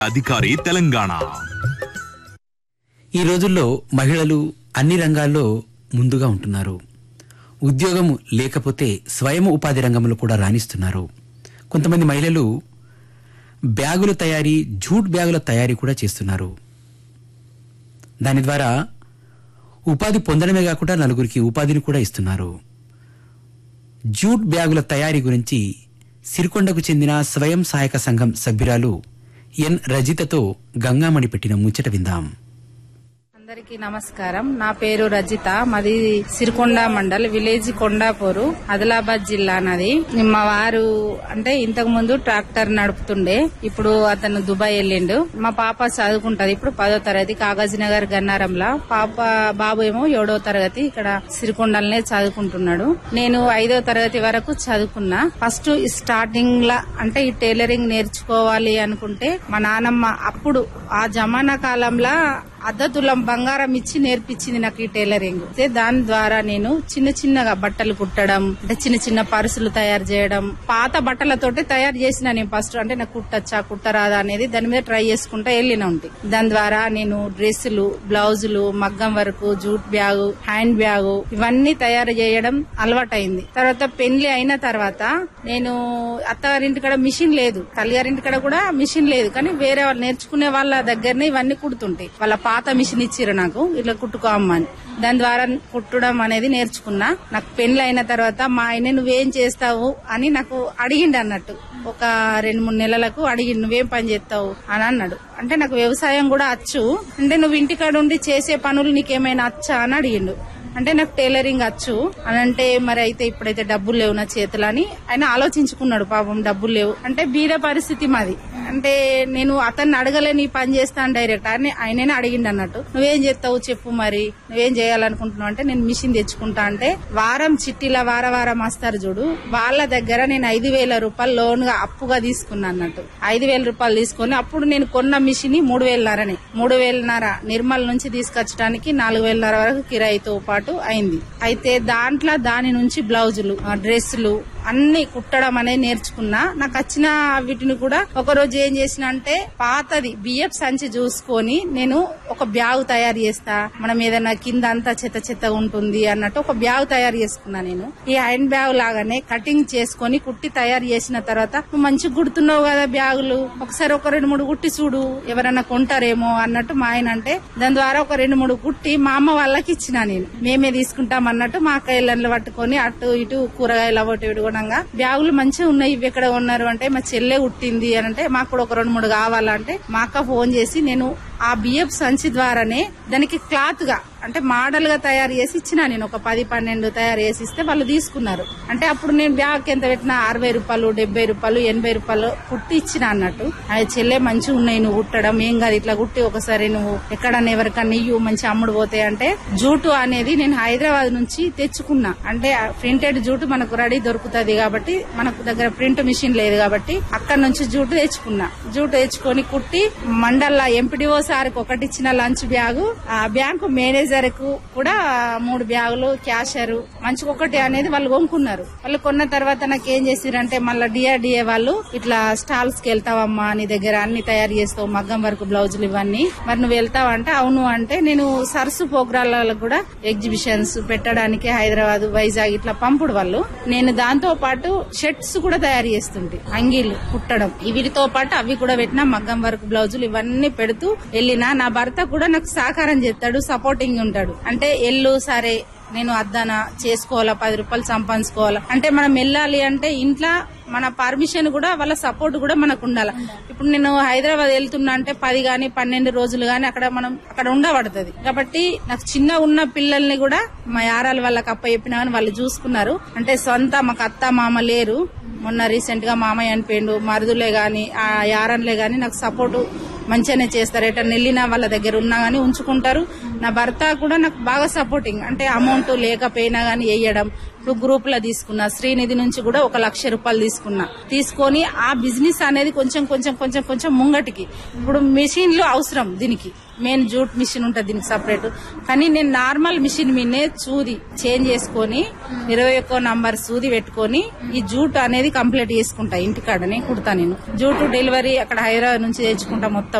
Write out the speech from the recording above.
అధికారి తెలంగాణ ఈ రోజుల్లో మహిళలు అన్ని రంగాల్లో ముందుగా ఉంటున్నారు ఉద్యోగం లేకపోతే స్వయం ఉపాధి రంగంలో కూడా రాణిస్తున్నారు కొంతమంది మహిళలు బ్యాగుల తయారీ జూట్ బ్యాగుల తయారీ కూడా చేస్తున్నారు దాని ద్వారా ఉపాధి పొందడమే కాకుండా నలుగురికి ఉపాధిని కూడా ఇస్తున్నారు జూట్ బ్యాగుల తయారీ గురించి సిరికొండకు చెందిన స్వయం సహాయక సంఘం సభ్యురాలు ఎన్ రజితతో గంగామణి పెట్టిన ముచ్చట విందాం అందరికీ నమస్కారం నా పేరు రజిత మాది సిరికొండ మండల్ విలేజ్ కొండాపూరు ఆదిలాబాద్ జిల్లా నాది మా వారు అంటే ఇంతకు ముందు ట్రాక్టర్ నడుపుతుండే ఇప్పుడు అతను దుబాయ్ వెళ్ళిండు మా పాప చదువుకుంటది ఇప్పుడు పదో తరగతి కాగజ్ నగర్ గన్నారంలా పాప బాబు ఏమో ఏడో తరగతి ఇక్కడ సిరికొండలనే చదువుకుంటున్నాడు నేను ఐదో తరగతి వరకు చదువుకున్నా ఫస్ట్ స్టార్టింగ్ లా అంటే ఈ టైలరింగ్ నేర్చుకోవాలి అనుకుంటే మా నానమ్మ అప్పుడు ఆ జమానా కాలంలో అర్ధ తులం బంగారం ఇచ్చి నేర్పించింది నాకు ఈ టైలరింగ్ అయితే దాని ద్వారా నేను చిన్న చిన్నగా బట్టలు కుట్టడం అంటే చిన్న చిన్న పర్సులు తయారు చేయడం పాత బట్టలతోటి తయారు చేసిన నేను ఫస్ట్ అంటే నాకు కుట్టచ్చా కుట్టరాదా అనేది దాని మీద ట్రై చేసుకుంటా వెళ్ళిన ఉంటే దాని ద్వారా నేను డ్రెస్సులు బ్లౌజులు మగ్గం వరకు జూట్ బ్యాగు హ్యాండ్ బ్యాగు ఇవన్నీ తయారు చేయడం అలవాటైంది తర్వాత పెళ్లి అయిన తర్వాత నేను అత్తగారింటి కాడ మిషన్ లేదు తల్లిగారింటి కాడ కూడా మిషన్ లేదు కానీ వేరే వాళ్ళు నేర్చుకునే వాళ్ళ దగ్గరనే ఇవన్నీ కుడుతుంటాయి వాళ్ళ పాత మిషన్ ఇచ్చిర్రు నాకు ఇట్లా కుట్టుకో అమ్మ అని దాని ద్వారా కుట్టడం అనేది నేర్చుకున్నా నాకు పెళ్లి అయిన తర్వాత మా ఆయన నువ్వేం చేస్తావు అని నాకు అడిగిండు అన్నట్టు ఒక రెండు మూడు నెలలకు అడిగి నువ్వేం పని చేస్తావు అని అన్నాడు అంటే నాకు వ్యవసాయం కూడా వచ్చు అంటే నువ్వు ఇంటికాడ ఉండి చేసే పనులు నీకేమైనా వచ్చా అని అడిగిండు అంటే నాకు టైలరింగ్ వచ్చు అని అంటే మరి అయితే ఇప్పుడైతే డబ్బులు లేవు నా చేతులు అని ఆయన ఆలోచించుకున్నాడు పాపం డబ్బులు లేవు అంటే బీద పరిస్థితి మాది అంటే నేను అతన్ని అడగలేని పని చేస్తాను డైరెక్ట్ అని ఆయననే అడిగిండు అన్నట్టు నువ్వేం చేస్తావు చెప్పు మరి నువ్వేం చేయాలనుకుంటున్నావు అంటే నేను మిషన్ తెచ్చుకుంటా అంటే వారం చిట్టీల వార వారం వస్తారు చూడు వాళ్ళ దగ్గర నేను ఐదు వేల రూపాయలు లోన్ గా అప్పుగా తీసుకున్నా అన్నట్టు ఐదు వేల రూపాయలు తీసుకొని అప్పుడు నేను కొన్న మిషన్ మూడు వేలన్నరని మూడు వేలన్నర నిర్మల్ నుంచి తీసుకొచ్చడానికి నాలుగు వేలన్నర వరకు కిరాయితో పాటు అయింది అయితే దాంట్లో దాని నుంచి బ్లౌజులు ఆ, డ్రెస్సులు అన్ని కుట్టడం అనేది నేర్చుకున్నా నాకు వచ్చిన వీటిని కూడా ఒక రోజు ఏం చేసిన అంటే పాతది బియ్యపు సంచి చూసుకొని నేను ఒక బ్యాగ్ తయారు చేస్తా మనం ఏదైనా కింద అంతా చెత్త చెత్త ఉంటుంది అన్నట్టు ఒక బ్యాగ్ తయారు చేసుకున్నా నేను ఈ హ్యాండ్ బ్యాగ్ లాగానే కటింగ్ చేసుకొని కుట్టి తయారు చేసిన తర్వాత నువ్వు మంచిగా కుడుతున్నావు కదా బ్యాగులు ఒకసారి ఒక రెండు మూడు కుట్టి చూడు ఎవరైనా కొంటారేమో అన్నట్టు మా ఆయన అంటే దాని ద్వారా ఒక రెండు మూడు కుట్టి మా అమ్మ వాళ్ళకి ఇచ్చిన నేను మేమే తీసుకుంటాం అన్నట్టు మా అక్క ఇళ్ళని పట్టుకొని అటు ఇటు కూరగాయలు అవటి ఇటు కొనంగా బ్యాగులు మంచిగా ఉన్నాయి ఇవి ఎక్కడ ఉన్నారు అంటే మా చెల్లె కుట్టింది అని అంటే మాకు కూడా ఒక రెండు మూడు కావాలంటే మా అక్క ఫోన్ చేసి నేను ఆ బియ్యపు సంచి ద్వారానే దానికి క్లాత్ గా అంటే మోడల్ గా తయారు చేసి ఇచ్చిన నేను ఒక పది పన్నెండు తయారు చేసి ఇస్తే వాళ్ళు తీసుకున్నారు అంటే అప్పుడు నేను బ్యాగ్ ఎంత పెట్టినా అరవై రూపాయలు డెబ్బై రూపాయలు ఎనభై రూపాయలు కుట్టి ఇచ్చిన అన్నట్టు అది చెల్లె మంచిగా ఉన్నాయి నువ్వు కుట్టడం ఏం కాదు ఇట్లా కుట్టి ఒకసారి నువ్వు ఎక్కడన్నా ఎవరికన్నా ఇయ్యు మంచి అమ్ముడు పోతాయి అంటే జూటు అనేది నేను హైదరాబాద్ నుంచి తెచ్చుకున్నా అంటే ప్రింటెడ్ జూటు మనకు రెడీ దొరుకుతుంది కాబట్టి మనకు దగ్గర ప్రింట్ మిషన్ లేదు కాబట్టి అక్కడ నుంచి జూటు తెచ్చుకున్నా జూటు తెచ్చుకొని కుట్టి మండల ఎంపీడీఓ సార్కి ఒకటి ఇచ్చిన లంచ్ బ్యాగు ఆ బ్యాంకు మేనేజర్ కు కూడా మూడు బ్యాగులు క్యాషర్ మంచి ఒకటి అనేది వాళ్ళు కొనుక్కున్నారు వాళ్ళు కొన్న తర్వాత నాకు ఏం చేసిరంటే మళ్ళీ డిఆర్డిఏ వాళ్ళు ఇట్లా స్టాల్స్ కి వెళ్తావమ్మా నీ దగ్గర అన్ని తయారు చేస్తావు మగ్గం వరకు బ్లౌజులు ఇవన్నీ మరి నువ్వు వెళ్తావంటే అవును అంటే నేను సరస్సు ప్రోగ్రాంలకు కూడా ఎగ్జిబిషన్స్ పెట్టడానికి హైదరాబాద్ వైజాగ్ ఇట్లా పంపుడు వాళ్ళు నేను దాంతో పాటు షర్ట్స్ కూడా తయారు చేస్తుంటే అంగీలు కుట్టడం వీటితో పాటు అవి కూడా పెట్టిన మగ్గం వర్క్ బ్లౌజులు ఇవన్నీ పెడుతూ వెళ్ళినా నా భర్త కూడా నాకు సహకారం చేస్తాడు సపోర్టింగ్ ఉంటాడు అంటే ఎల్లు సరే నేను అద్దాన చేసుకోవాలా పది రూపాయలు సంపాదించుకోవాలా అంటే మనం వెళ్ళాలి అంటే ఇంట్లో మన పర్మిషన్ కూడా వాళ్ళ సపోర్ట్ కూడా మనకు ఉండాలి ఇప్పుడు నేను హైదరాబాద్ వెళ్తున్నా అంటే పది గాని పన్నెండు రోజులు గాని అక్కడ మనం అక్కడ ఉండబడుతుంది కాబట్టి నాకు చిన్న ఉన్న పిల్లల్ని కూడా మా యారాలు వాళ్ళకి అప్ప చెప్పినా కానీ వాళ్ళు చూసుకున్నారు అంటే సొంత మాకు అత్త మామ లేరు మొన్న రీసెంట్ గా మామయ్య అనిపోయిండు మరుదులే గాని ఆ యారన్లే గాని నాకు సపోర్ట్ మంచిగానే చేస్తారు ఎటన్నా వెళ్ళినా వాళ్ళ దగ్గర ఉన్నా గానీ ఉంచుకుంటారు నా భర్త కూడా నాకు బాగా సపోర్టింగ్ అంటే అమౌంట్ లేకపోయినా గానీ వేయడం ఇప్పుడు గ్రూప్ లో తీసుకున్నా శ్రీనిధి నుంచి కూడా ఒక లక్ష రూపాయలు తీసుకున్నా తీసుకొని ఆ బిజినెస్ అనేది కొంచెం కొంచెం కొంచెం కొంచెం ముంగటికి ఇప్పుడు మెషిన్లు అవసరం దీనికి మెయిన్ జూట్ మిషన్ ఉంటుంది దీనికి సపరేట్ కానీ నేను నార్మల్ మిషన్ మీదనే సూది చేంజ్ చేసుకొని ఇరవై ఒక్కో నంబర్ సూది పెట్టుకొని ఈ జూట్ అనేది కంప్లీట్ చేసుకుంటా ఇంటికాడనే కుడతా నేను జూట్ డెలివరీ అక్కడ హైదరాబాద్ నుంచి తెచ్చుకుంటా మొత్తం